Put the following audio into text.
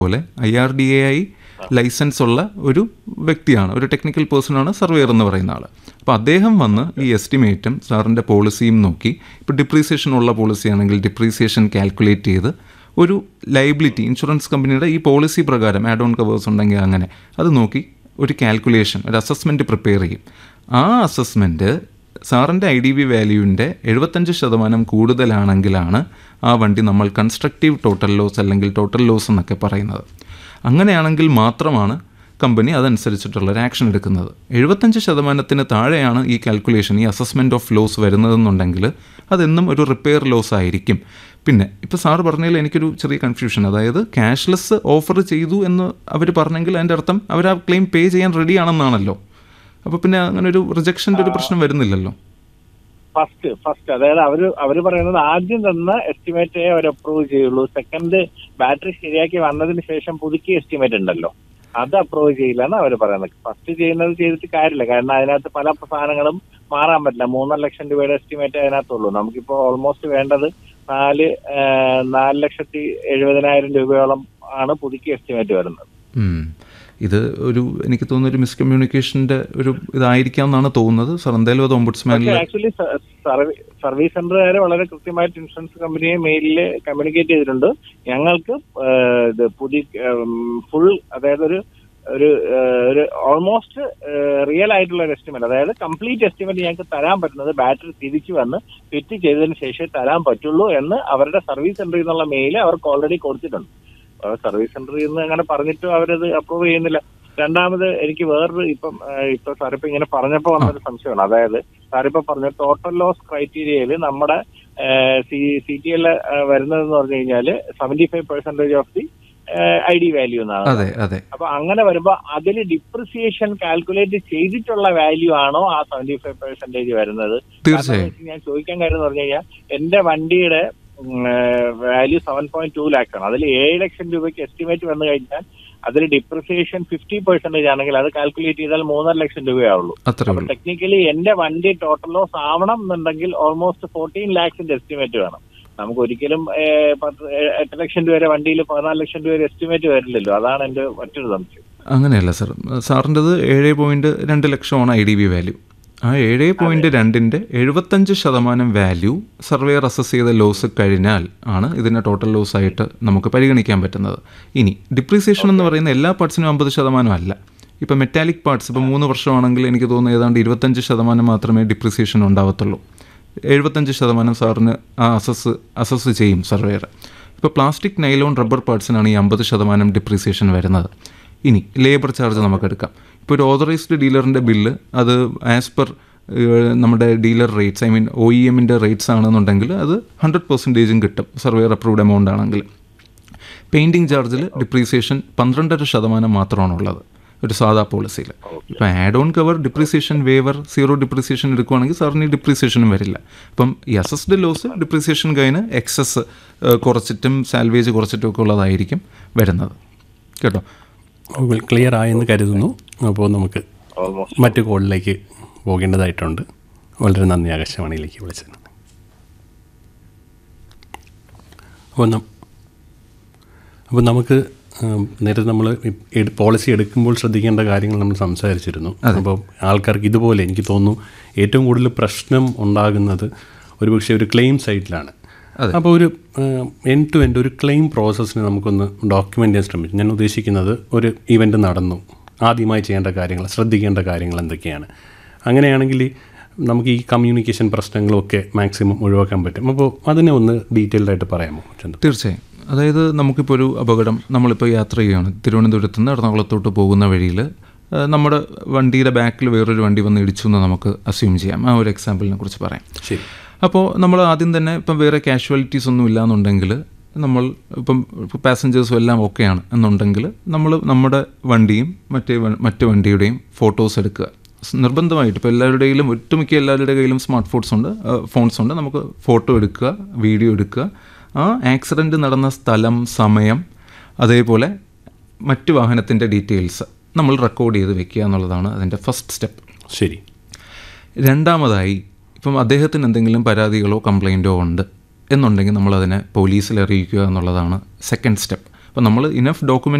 പോലെ I R D A I license ഉള്ള ഒരു വ്യക്തിയാണ് ഒരു ടെക്നിക്കൽ പേഴ്സൺ ആണ് സർവേയർ എന്ന് പറയുന്ന ആൾ അപ്പോൾ അദ്ദേഹം വന്ന് ഈ എസ്റ്റിമേറ്റും സാറിൻ്റെ പോളിസിയും നോക്കി ഇപ്പോൾ ഡിപ്രീസിയേഷൻ ഉള്ള പോളിസി ആണെങ്കിൽ ഡിപ്രീസിയേഷൻ കാൽക്കുലേറ്റ് ചെയ്ത് ഒരു ലൈബിലിറ്റി ഇൻഷുറൻസ് കമ്പനിയുടെ ഈ പോളിസി പ്രകാരം ആഡ് ഓൺ കവേഴ്സ് ഉണ്ടെങ്കിൽ അങ്ങനെ അത് നോക്കി ഒരു കാൽക്കുലേഷൻ ഒരു അസസ്മെൻറ്റ് പ്രിപ്പയർ ചെയ്യും ആ അസസ്മെൻറ്റ് സാറിൻ്റെ ഐ ഡി ബി വാല്യൂവിൻ്റെ എഴുപത്തഞ്ച് ശതമാനം കൂടുതലാണെങ്കിലാണ് ആ വണ്ടി നമ്മൾ കൺസ്ട്രക്റ്റീവ് ടോട്ടൽ ലോസ് അല്ലെങ്കിൽ ടോട്ടൽ ലോസ് എന്നൊക്കെ പറയുന്നത് അങ്ങനെയാണെങ്കിൽ മാത്രമാണ് കമ്പനി അതനുസരിച്ചിട്ടുള്ള ഒരു ആക്ഷൻ എടുക്കുന്നത് എഴുപത്തഞ്ച് ശതമാനത്തിന് താഴെയാണ് ഈ കാൽക്കുലേഷൻ ഈ അസസ്മെൻറ്റ് ഓഫ് ലോസ് വരുന്നതെന്നുണ്ടെങ്കിൽ അതെന്നും ഒരു റിപ്പയർ ലോസ് ആയിരിക്കും പിന്നെ ഇപ്പോൾ സാറ് പറഞ്ഞതിൽ എനിക്കൊരു ചെറിയ കൺഫ്യൂഷൻ അതായത് ക്യാഷ്ലെസ് ഓഫർ ചെയ്തു എന്ന് അവർ പറഞ്ഞെങ്കിൽ അതിൻ്റെ അർത്ഥം അവർ ആ ക്ലെയിം പേ ചെയ്യാൻ റെഡി ആണെന്നാണല്ലോ അപ്പോൾ പിന്നെ അങ്ങനെ ഒരു റിജക്ഷൻ്റെ ഒരു പ്രശ്നം വരുന്നില്ലല്ലോ ഫസ്റ്റ് ഫസ്റ്റ് അതായത് അവര് അവര് പറയുന്നത് ആദ്യം തന്ന എസ്റ്റിമേറ്റേ അവർ അപ്രൂവ് ചെയ്യുള്ളൂ സെക്കൻഡ് ബാറ്ററി ശരിയാക്കി വന്നതിന് ശേഷം പുതുക്കിയ എസ്റ്റിമേറ്റ് ഉണ്ടല്ലോ അത് അപ്രൂവ് ചെയ്യില്ല എന്ന് അവർ പറയുന്നത് ഫസ്റ്റ് ചെയ്യുന്നത് ചെയ്തിട്ട് കാര്യമില്ല കാരണം അതിനകത്ത് പല സാധനങ്ങളും മാറാൻ പറ്റില്ല മൂന്നര ലക്ഷം രൂപയുടെ എസ്റ്റിമേറ്റ് അതിനകത്തുള്ളൂ നമുക്കിപ്പോ ഓൾമോസ്റ്റ് വേണ്ടത് നാല് ആ, നാല് ലക്ഷത്തി എഴുപതിനായിരം രൂപയോളം ആണ് പുതുക്കിയ എസ്റ്റിമേറ്റ് വരുന്നത് ഉം. ഇത് ഒരു എനിക്ക് തോന്നുന്ന ഒരു മിസ്കമ്മ്യൂണിക്കേഷൻ്റെ ഒരു ഇതായിരിക്കാം എന്നാണ് തോന്നുന്നത് സാർ എന്തായാലും അത് ഓംബുഡ്സ്മാനിൽ പക്ഷേ ആക്ച്വലി സർവീസ് സെന്ററുകാർ വളരെ കൃത്യമായിട്ട് ഇൻഷുറൻസ് കമ്പനിയെ മെയിലിൽ കമ്മ്യൂണിക്കേറ്റ് ചെയ്തിട്ടുണ്ട് ഞങ്ങൾക്ക് ഏഹ്, ഇത് പുതിയ ഫുൾ അതായത് ഒരു ഒരു ഏഹ്, ഒരു ഓൾമോസ്റ്റ് റിയൽ ആയിട്ടുള്ള ഒരു എസ്റ്റിമേറ്റ് അതായത് കംപ്ലീറ്റ് എസ്റ്റിമേറ്റ് ഞങ്ങൾക്ക് തരാൻ പറ്റുന്നത് ബാറ്ററി തിരിച്ചു വന്ന് ഫിറ്റ് ചെയ്തതിന് ശേഷമേ തരാൻ പറ്റുള്ളൂ എന്ന് അവരുടെ സർവീസ് സെന്ററിൽ നിന്നുള്ള മെയിൽ അവർക്ക് ഓൾറെഡി കൊടുത്തിട്ടുണ്ട് സർവീസ് സെന്ററിൽ നിന്ന് അങ്ങനെ പറഞ്ഞിട്ടും അവരത് അപ്രൂവ് ചെയ്യുന്നില്ല രണ്ടാമത് എനിക്ക് വേറൊരു ഇപ്പം ഏഹ്, ഇപ്പൊ സാറിപ്പോ ഇങ്ങനെ പറഞ്ഞപ്പോ വന്നൊരു സംശയമാണ് അതായത് സാറിപ്പോ പറഞ്ഞ ടോട്ടൽ ലോസ് ക്രൈറ്റീരിയയിൽ നമ്മുടെ സി സി ടി എൽ വരുന്നതെന്ന് പറഞ്ഞു കഴിഞ്ഞാല് seventy five percentage of the I D value എന്നാണ് അതെ അതെ അപ്പൊ അങ്ങനെ വരുമ്പോ അതിൽ ഡിപ്രിസിയേഷൻ കാൽക്കുലേറ്റ് ചെയ്തിട്ടുള്ള വാല്യൂ ആണോ ആ സെവന്റി ഫൈവ് പെർസെന്റേജ് വരുന്നത് തീർച്ചയായും കാരണം ഞാൻ ചോദിക്കാൻ കാര്യം എന്ന് പറഞ്ഞു കഴിഞ്ഞാൽ എന്റെ വണ്ടിയുടെ value seven point two lakhs ആണ് അതിൽ ഏഴ് ലക്ഷം രൂപയ്ക്ക് എസ്റ്റിമേറ്റ് വന്നു കഴിഞ്ഞാൽ അതിൽ ഡിപ്രിസിയേഷൻ ഫിഫ്റ്റി പെർസെന്റേജ് ആണെങ്കിൽ അത് കാൽക്കുലേറ്റ് ചെയ്താൽ മൂന്നര ലക്ഷം രൂപയാവുള്ളൂ അത്രേ അപ്പൊ ഉള്ളൂ ടെക്നിക്കലി എന്റെ വണ്ടി ടോട്ടൽ ലോസ് ആവണം എന്നുണ്ടെങ്കിൽ ഓൾമോസ്റ്റ് ഫോർട്ടീൻ ലാക്സിന്റെ എസ്റ്റിമേറ്റ് വേണം നമുക്ക് ഒരിക്കലും ഏഹ്, പത്ത് ഏഹ്, എട്ട് ലക്ഷം രൂപ വരെ വണ്ടിയിൽ പതിനാല് ലക്ഷം രൂപ വരെ എസ്റ്റിമേറ്റ് വരില്ലല്ലോ അതാണ് എന്റെ മറ്റൊരു സംശയം അങ്ങനെയല്ല സാർ സാറിൻ്റെത് ഏഴ് പോയിൻറ്റ് രണ്ട് ലക്ഷമാണ് ഐ ഡി ബി വാല്യൂ ആ ഏഴ് പോയിൻറ്റ് രണ്ടിൻ്റെ എഴുപത്തഞ്ച് ശതമാനം വാല്യൂ സർവേയർ അസസ് ചെയ്ത ലോസ് കഴിഞ്ഞാൽ ആണ് ഇതിനെ ടോട്ടൽ ലോസ് ആയിട്ട് നമുക്ക് പരിഗണിക്കാൻ പറ്റുന്നത് ഇനി ഡിപ്രീസിയേഷൻ എന്ന് പറയുന്ന എല്ലാ പാർട്സിനും അമ്പത് ശതമാനം അല്ല ഇപ്പം മെറ്റാലിക് പാർട്സ് ഇപ്പോൾ മൂന്ന് വർഷമാണെങ്കിൽ എനിക്ക് തോന്നുന്നു ഏതാണ്ട് ഇരുപത്തഞ്ച് ശതമാനം മാത്രമേ ഡിപ്രീസിയേഷൻ ഉണ്ടാവത്തുള്ളൂ എഴുപത്തഞ്ച് ശതമാനം സാറിന് ആ അസസ് അസസ് ചെയ്യും സർവേയർ ഇപ്പോൾ പ്ലാസ്റ്റിക് നൈലോൺ റബ്ബർ പാർട്സിനാണ് ഈ അമ്പത് ശതമാനം ഡിപ്രീസിയേഷൻ വരുന്നത് ഇനി ലേബർ ചാർജ് നമുക്കെടുക്കാം ഇപ്പോൾ ഒരു ഓതറൈസ്ഡ് ഡീലറിൻ്റെ ബില്ല് അത് ആസ് പെർ നമ്മുടെ dealer rates I mean O E എമ്മിൻ്റെ റേറ്റ്സ് ആണെന്നുണ്ടെങ്കിൽ അത് ഹൺഡ്രഡ് പെർസെൻറ്റേജും കിട്ടും സർവേയർ അപ്രൂവ്ഡ് എമൗണ്ട് ആണെങ്കിൽ പെയിൻറ്റിങ് ചാർജിൽ ഡിപ്രീസിയേഷൻ പന്ത്രണ്ടര ശതമാനം മാത്രമാണുള്ളത് ഒരു സാധാ പോളിസിയിൽ ഇപ്പോൾ add on cover depreciation waiver zero depreciation എടുക്കുവാണെങ്കിൽ സാറിന് ഈ ഡിപ്രീസിയേഷനും വരില്ല അപ്പം ഈ അസസ്ഡ് ലോസ് ഡിപ്രീസിയേഷൻ കഴിഞ്ഞ് എക്സസ് കുറച്ചിട്ടും സാൽവേജ് കുറച്ചിട്ടും ഒക്കെ ഉള്ളതായിരിക്കും വരുന്നത് കേട്ടോ ക്ലിയർ ആയെന്ന് കരുതുന്നു അപ്പോൾ നമുക്ക് ഓൾമോസ്റ്റ് മറ്റു കോളിലേക്ക് പോകേണ്ടതായിട്ടുണ്ട് വളരെ നന്ദി ആകാശവാണിയിലേക്ക് വിളിച്ചത് അപ്പോൾ നം അപ്പോൾ നമുക്ക് ഉം, നേരത്തെ നമ്മൾ പോളിസി എടുക്കുമ്പോൾ ശ്രദ്ധിക്കേണ്ട കാര്യങ്ങൾ നമ്മൾ സംസാരിച്ചിരുന്നു അപ്പോൾ ആൾക്കാർക്ക് ഇതുപോലെ എനിക്ക് തോന്നുന്നു ഏറ്റവും കൂടുതൽ പ്രശ്നം ഉണ്ടാകുന്നത് ഒരുപക്ഷെ ഒരു ക്ലെയിം സൈറ്റിലാണ് അപ്പോൾ ഒരു എൻ ടു എൻഡ് ഒരു ക്ലെയിം പ്രോസസ്സിന് നമുക്കൊന്ന് ഡോക്യുമെൻ്റ് ചെയ്യാൻ ശ്രമിച്ചു ഞാൻ ഉദ്ദേശിക്കുന്നത് ഒരു ഇവൻ്റ് നടന്നു ആദ്യമായി ചെയ്യേണ്ട കാര്യങ്ങൾ ശ്രദ്ധിക്കേണ്ട കാര്യങ്ങൾ എന്തൊക്കെയാണ് അങ്ങനെയാണെങ്കിൽ നമുക്ക് ഈ കമ്മ്യൂണിക്കേഷൻ പ്രശ്നങ്ങളൊക്കെ മാക്സിമം ഒഴിവാക്കാൻ പറ്റും അപ്പോൾ അതിനെ ഒന്ന് ഡീറ്റെയിൽഡ് ആയിട്ട് പറയാമോ ചന്തു തീർച്ചയായും അതായത് നമുക്കിപ്പോൾ ഒരു അപകടം നമ്മളിപ്പോൾ യാത്ര ചെയ്യുകയാണ് തിരുവനന്തപുരത്ത് നിന്ന് എറണാകുളത്തോട്ട് പോകുന്ന വഴിയിൽ നമ്മുടെ വണ്ടിയുടെ ബാക്കിൽ വേറൊരു വണ്ടി വന്ന് ഇടിച്ചു എന്ന് നമുക്ക് അസ്യൂം ചെയ്യാം ആ ഒരു എക്സാമ്പിളിനെ കുറിച്ച് പറയാം ശരി അപ്പോൾ നമ്മൾ ആദ്യം തന്നെ ഇപ്പം വേറെ കാഷ്വാലിറ്റീസ് ഒന്നും ഇല്ലാന്നുണ്ടെങ്കിൽ നമ്മൾ ഇപ്പം പാസഞ്ചേഴ്സും എല്ലാം ഓക്കെയാണ് എന്നുണ്ടെങ്കിൽ നമ്മൾ നമ്മുടെ വണ്ടിയും മറ്റേ വ- മറ്റു വണ്ടിയുടെയും ഫോട്ടോസ് എടുക്കുക സ് നിർബന്ധമായിട്ട് ഇപ്പോൾ എല്ലാവരുടെയും ഒട്ടുമിക്ക എല്ലാവരുടെ കയ്യിലും സ്മാർട്ട് ഫോൺസ് ഉണ്ട് ഫോൺസ് ഉണ്ട് നമുക്ക് ഫോട്ടോ എടുക്കുക വീഡിയോ എടുക്കുക ആ ആക്സിഡൻറ്റ് നടന്ന സ്ഥലം സമയം അതേപോലെ മറ്റു വാഹനത്തിൻ്റെ ഡീറ്റെയിൽസ് നമ്മൾ റെക്കോർഡ് ചെയ്ത് വെക്കുക എന്നുള്ളതാണ് അതിൻ്റെ ഫസ്റ്റ് സ്റ്റെപ്പ് ശരി രണ്ടാമതായി ഇപ്പം അദ്ദേഹത്തിന് എന്തെങ്കിലും പരാതികളോ കംപ്ലൈൻറ്റോ ഉണ്ട് എന്നുണ്ടെങ്കിൽ നമ്മളതിനെ പോലീസിൽ അറിയിക്കുക എന്നുള്ളതാണ് സെക്കൻഡ് സ്റ്റെപ്പ് അപ്പോൾ നമ്മൾ ഇനഫ്